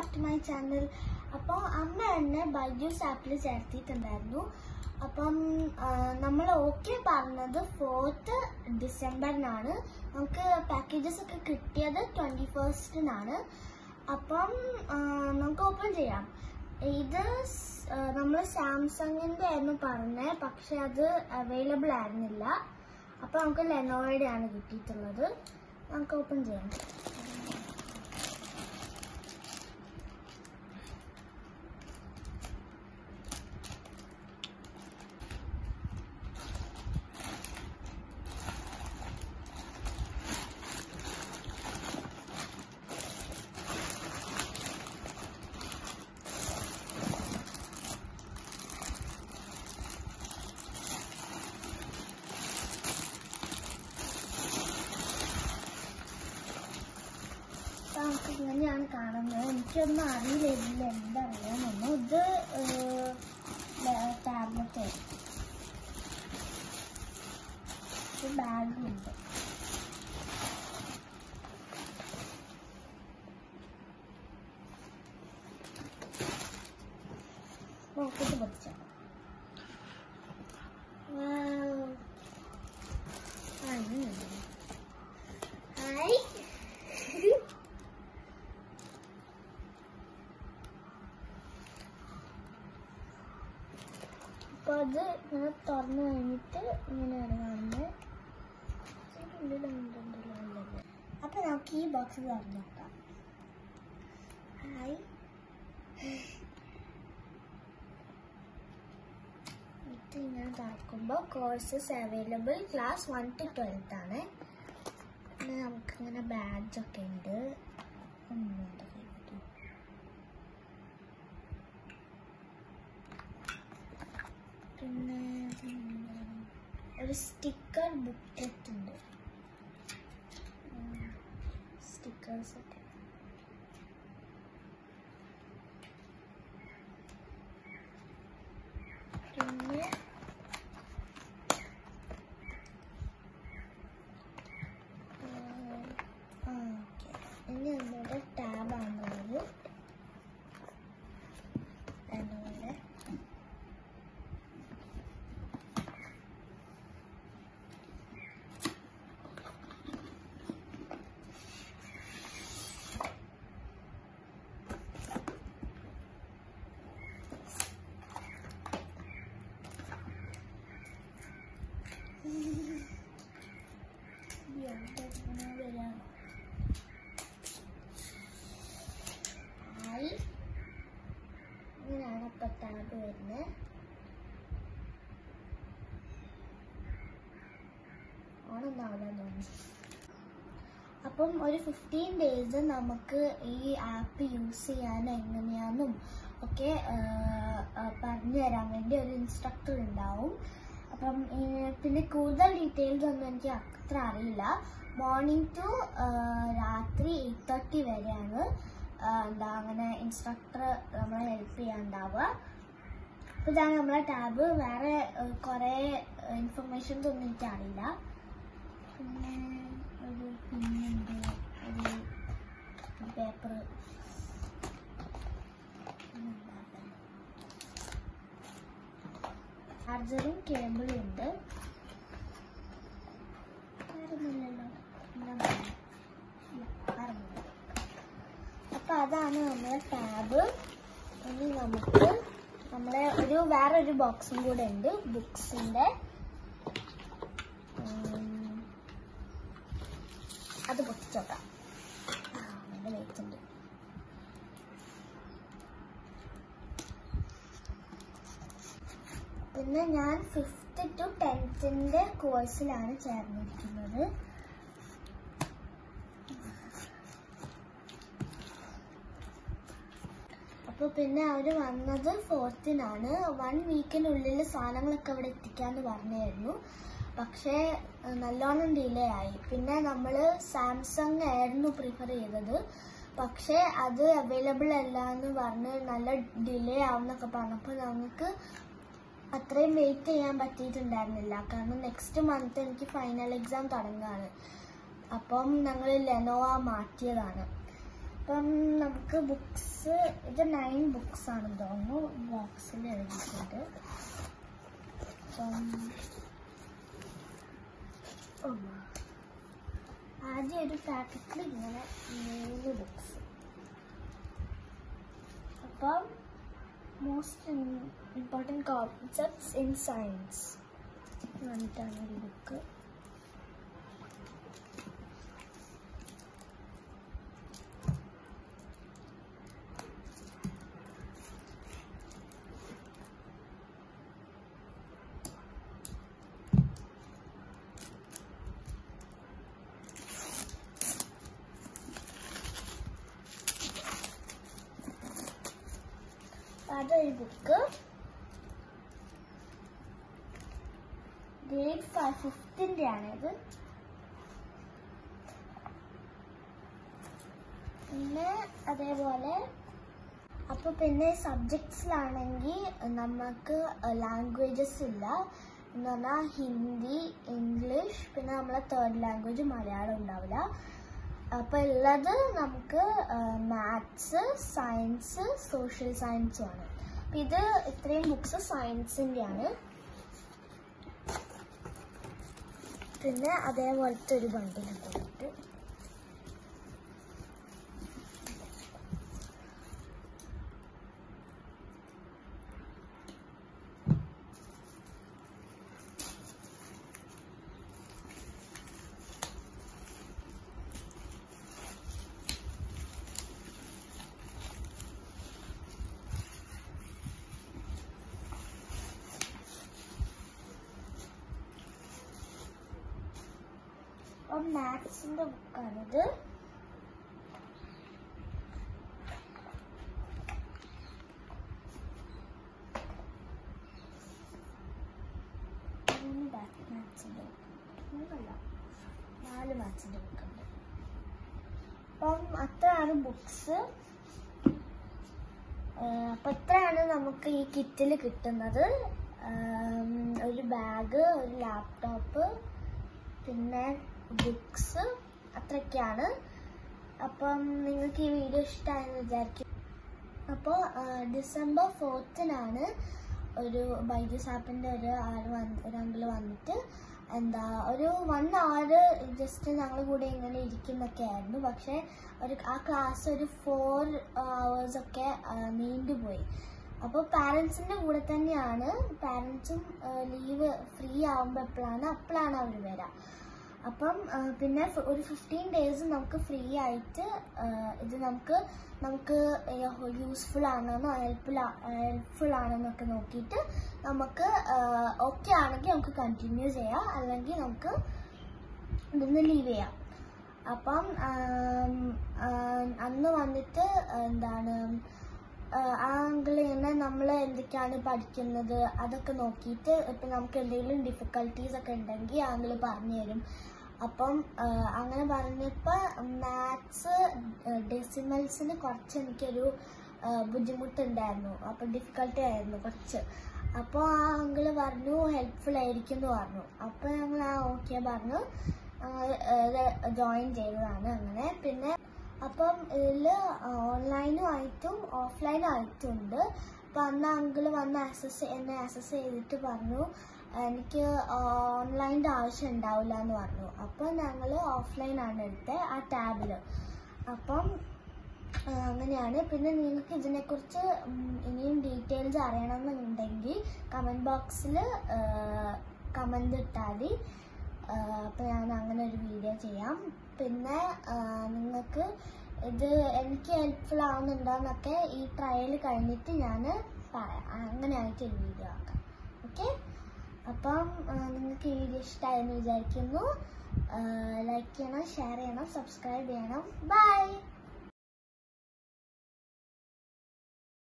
Back to my channel അപ്പോൾ അമ്മ എന്നെ ബൈജൂസ് ആപ്പിൽ ചേർത്തിട്ടുണ്ടായിരുന്നു അപ്പം നമ്മൾ ഓക്കെ പറഞ്ഞത് ഫോർത്ത് ഡിസംബറിനാണ് നമുക്ക് പാക്കേജസ് ഒക്കെ കിട്ടിയത് ട്വൻറ്റി ഫസ്റ്റിനാണ് അപ്പം ആ, നമുക്ക് ഓപ്പൺ ചെയ്യാം ഇത് നമ്മൾ സാംസങ്ങിൻ്റെ ആയിരുന്നു പറഞ്ഞത് പക്ഷെ അത് അവൈലബിൾ ആയിരുന്നില്ല അപ്പോൾ നമുക്ക് ലെനോയുടെ ആണ് കിട്ടിയിട്ടുള്ളത് നമുക്ക് ഓപ്പൺ ചെയ്യാം അപ്പൊ നമുക്ക് ഇങ്ങനെയാണ് കാണുന്നത് എനിക്കൊന്നും അറിയില്ല ഇതിൽ എന്താ അറിയാമെന്നൊന്നും ഇത് ടാബ്ലറ്റ് ബാഗുണ്ട് നോക്കിട്ട് പഠിച്ചോ ഹായ് അപ്പൊ അത് ഇങ്ങനെ തുറന്നു കഴിഞ്ഞിട്ട് ഇങ്ങനെയാണ് കാണുന്നത് അപ്പൊ നമുക്ക് ഈ ബോക്സ് തുറന്നു നോക്കാം ഹായ് ഇത് ഇങ്ങനെ തുറക്കുമ്പോൾ courses available class one to twelfth ആണ് പിന്നെ നമുക്കിങ്ങനെ ബാഡ്ജ് ഒക്കെ ഉണ്ട് ഒന്നുണ്ട് കയ്യില്. പിന്നെ എന്താണ്? ഒരു സ്റ്റിക്കർ ബുക്കറ്റ് ഉണ്ട് സ്റ്റിക്കേഴ്സ് ഒക്കെ പിന്നെ ആ ഓക്കെ ഇനി നമ്മുടെ ടാബാണുള്ളത് അതുപോലെ ഹായ് ഇങ്ങനെയാണ് ഇപ്പൊ ടാബ് വരുന്നത് ഓണൊന്നാവില്ല തോന്നുന്നു അപ്പം ഒരു ഫിഫ്റ്റീൻ ഡേയ്സ് നമുക്ക് ഈ ആപ്പ് യൂസ് ചെയ്യാൻ എങ്ങനെയാണെന്നും ഒക്കെ പറഞ്ഞു തരാൻ വേണ്ടി ഒരു ഇൻസ്ട്രക്ടർ ഉണ്ടാവും അപ്പം ഈ പിന്നെ കൂടുതൽ ഡീറ്റെയിൽസ് ഒന്നും എനിക്ക് അത്ര അറിയില്ല മോർണിംഗ് ടു രാത്രി എയ്റ്റ് തേർട്ടി വരെയാണ് ആ, എന്താ അങ്ങനെ ഇൻസ്ട്രക്ടർ നമ്മളെ ഹെൽപ്പ് ചെയ്യാണ്ടാവുക അപ്പോൾ ഇതാണ് നമ്മളെ ടാബ് വേറെ ഏഹ്, കുറേ ഇൻഫർമേഷൻസ് ഒന്നും എനിക്ക് അറിയില്ല പിന്നെ ഒരു പിന്നുണ്ട് ഒരു പേപ്പർ ചാർജറും കേബിളും ഉണ്ട് വേറൊന്നുമില്ലല്ലോ എന്താ പറയുക? ഇല്ല, വേറൊന്നുമില്ല. അപ്പൊ അതാണ് നമ്മുടെ ടാബ് ഇനി നമുക്ക് നമ്മളെ ഒരു വേറൊരു ബോക്സും കൂടെ ഉണ്ട് ബുക്സിന്റെ ഉം, അത് പൊട്ടിച്ചോക്കാം ആ, നല്ല വെയിറ്റ് ഉണ്ട് പിന്നെ ഞാൻ ഫിഫ്ത്ത് ടു ടെൻത്തിന്റെ കോഴ്സിലാണ് ചേർന്നിരിക്കുന്നത് അപ്പോൾ പിന്നെ അവർ വന്നത് ഫോർത്തിനാണ് വൺ വീക്കിനുള്ളിൽ സാധനങ്ങളൊക്കെ ഇവിടെ എത്തിക്കാന്ന് പറഞ്ഞായിരുന്നു പക്ഷേ ഏഹ്, നല്ലോണം ഡിലേ ആയി പിന്നെ നമ്മൾ സാംസങ് ആയിരുന്നു പ്രിഫർ ചെയ്തത് പക്ഷേ അത് അവൈലബിൾ അല്ല എന്ന് പറഞ്ഞ് നല്ല ഡിലേ ആവുന്നൊക്കെ പറഞ്ഞപ്പോൾ നമുക്ക് അത്രയും വെയിറ്റ് ചെയ്യാൻ പറ്റിയിട്ടുണ്ടായിരുന്നില്ല കാരണം നെക്സ്റ്റ് മന്ത് എനിക്ക് ഫൈനൽ എക്സാം തുടങ്ങുകയാണ് അപ്പം ഞങ്ങൾ ലെനോവ മാറ്റിയതാണ് അപ്പം നമുക്ക് ബുക്സ് ഇത് നയൻ ബുക്സ് ആണെന്ന് തോന്നുന്നു ബോക്സിൽ എഴുതിയിട്ടുണ്ട് അപ്പം ഒന്ന്. ആദ്യം ഒരു പാക്കറ്റിൽ ഇങ്ങനെ മൂന്ന് ബുക്സ് അപ്പം most important concepts in science എന്നിട്ടാണ് ഒരു ബുക്ക് അതൊരു ബുക്ക് ഗ്രേഡ് ഫൈവ് ഫിഫ്തിൻ്റെ ആണിത് പിന്നെ അതേപോലെ അപ്പോൾ പിന്നെ സബ്ജക്ട്സിലാണെങ്കിൽ നമുക്ക് ലാംഗ്വേജസ് ഇല്ല എന്ന് പറഞ്ഞാൽ ഹിന്ദി ഇംഗ്ലീഷ് പിന്നെ നമ്മളെ തേർഡ് ലാംഗ്വേജ് മലയാളം ഉണ്ടാവില്ല അപ്പോൾ ഉള്ളത് നമുക്ക് മാത്സ് സയൻസ് സോഷ്യൽ സയൻസും ആണ് അപ്പം ഇത് ഇത്രയും ബുക്സ് സയൻസിൻ്റെ ആണ് പിന്നെ അതേപോലത്തെ ഒരു ബണ്ടിൽ പോയിട്ട് അപ്പം മാത്സിൻ്റെ ബുക്കാണിത് മൂന്ന് മാത്സിൻ്റെ ബുക്ക് മൂന്നല്ല നാല് മാത്സിൻ്റെ ബുക്കുണ്ട് അപ്പം അത്രയാണ് ബുക്സ് അപ്പം ഇത്രയാണ് നമുക്ക് ഈ കിറ്റിൽ കിട്ടുന്നത് ആം, ഒരു ബാഗ് ഒരു ലാപ്ടോപ്പ് പിന്നെ ബുക്സ് അത്രയൊക്കെയാണ് അപ്പം നിങ്ങൾക്ക് ഈ വീഡിയോ ഇഷ്ടമായെന്ന് വിചാരിക്കും അപ്പോൾ ഡിസംബർ ഫോർത്തിനാണ് ഒരു ബൈജൂസ് ആപ്പിൻ്റെ ഒരു ആൾ വന്ന് ഒരു അങ്കിൾ വന്നിട്ട് എന്താ ഒരു വൺ അവർ ജസ്റ്റ് ഞങ്ങൾ കൂടെ ഇങ്ങനെ ഇരിക്കുന്നൊക്കെ ആയിരുന്നു പക്ഷേ ഒരു ആ ക്ലാസ് ഒരു ഫോർ ഒക്കെ നീണ്ടുപോയി അപ്പോൾ പാരൻസിൻ്റെ കൂടെ തന്നെയാണ് പാരൻസും ലീവ് ഫ്രീ ആവുമ്പോൾ എപ്പോഴാണ് അപ്പോഴാണ് അവർ വരാം അപ്പം ആ, പിന്നെ ഫ- ഒരു ഫിഫ്റ്റീൻ ഡേയ്സ് നമുക്ക് ഫ്രീ ആയിട്ട് ആ, ഇത് നമുക്ക് നമുക്ക് യൂസ്ഫുൾ ആണെന്നോ ഹെൽപ്ഫുൾ ഹെൽപ്ഫുൾ ആണെന്നൊക്കെ നോക്കിയിട്ട് നമുക്ക് ഓക്കെ ആണെങ്കിൽ നമുക്ക് കണ്ടിന്യൂ ചെയ്യാം അല്ലെങ്കിൽ നമുക്ക് ഇതൊന്ന് ലീവ് ചെയ്യാം അപ്പം ആം, ആം, അന്ന് വന്നിട്ട് എന്താണ് ആഹ് ആ അങ്കിൾ ഇങ്ങനെ നമ്മൾ എന്തൊക്കെയാണ് പഠിക്കുന്നത് അതൊക്കെ നോക്കിയിട്ട് ഇപ്പം നമുക്ക് എന്തെങ്കിലും ഡിഫിക്കൽട്ടീസ് ഒക്കെ ഉണ്ടെങ്കിൽ ആ അങ്കിൾ പറഞ്ഞു തരും അപ്പം ആഹ് അങ്ങനെ പറഞ്ഞപ്പോൾ മാത്സ് ഡെസിമൽസിന് കുറച്ച് എനിക്കൊരു ആഹ് ബുദ്ധിമുട്ടുണ്ടായിരുന്നു അപ്പം ഡിഫിക്കൽട്ടി ആയിരുന്നു കുറച്ച് അപ്പോൾ ആ അങ്കിൾ പറഞ്ഞു ഹെൽപ്ഫുൾ ആയിരിക്കും എന്ന് പറഞ്ഞു അപ്പോൾ ഞങ്ങൾ ആ ഓക്കെ പറഞ്ഞു ജോയിൻ ചെയ്തതാണ് അങ്ങനെ പിന്നെ അപ്പം ഇതിൽ ഓൺലൈനും ആയിട്ടും ഓഫ്ലൈനും ആയിട്ടും ഉണ്ട് അപ്പം അന്ന് അങ്കിൾ വന്ന് അസസ് എന്നെ അസസ് ചെയ്തിട്ട് പറഞ്ഞു എനിക്ക് ഓൺലൈൻ്റെ ആവശ്യം ഉണ്ടാവില്ല എന്ന് പറഞ്ഞു അപ്പം ഞങ്ങൾ ഓഫ്ലൈനാണ് എടുത്തത് ആ ടാബിൽ അപ്പം ആ, അങ്ങനെയാണ് പിന്നെ നിങ്ങൾക്ക് ഇതിനെക്കുറിച്ച് ഉം, ഇനിയും ഡീറ്റെയിൽസ് അറിയണമെന്നുണ്ടെങ്കിൽ കമൻറ്റ് ബോക്സിൽ കമൻ്റ് ഇട്ടാൽ മതി അപ്പോൾ ഞാൻ അങ്ങനെ ഒരു വീഡിയോ ചെയ്യാം പിന്നെ നിങ്ങൾക്ക് ഇത് എനിക്ക് ഹെൽപ്ഫുൾ ആവുന്നുണ്ടോയെന്നൊക്കെ ഈ ട്രയൽ കഴിഞ്ഞിട്ട് ഞാൻ പറയാം അങ്ങനെയായിട്ട് ഒരു വീഡിയോ ആക്കാം ഓക്കെ അപ്പം നിങ്ങൾക്ക് ഈ വീഡിയോ ഇഷ്ടമായെന്ന് വിചാരിക്കുന്നു ലൈക്ക് ചെയ്യണം ഷെയർ ചെയ്യണം സബ്സ്ക്രൈബ് ചെയ്യണം ബൈ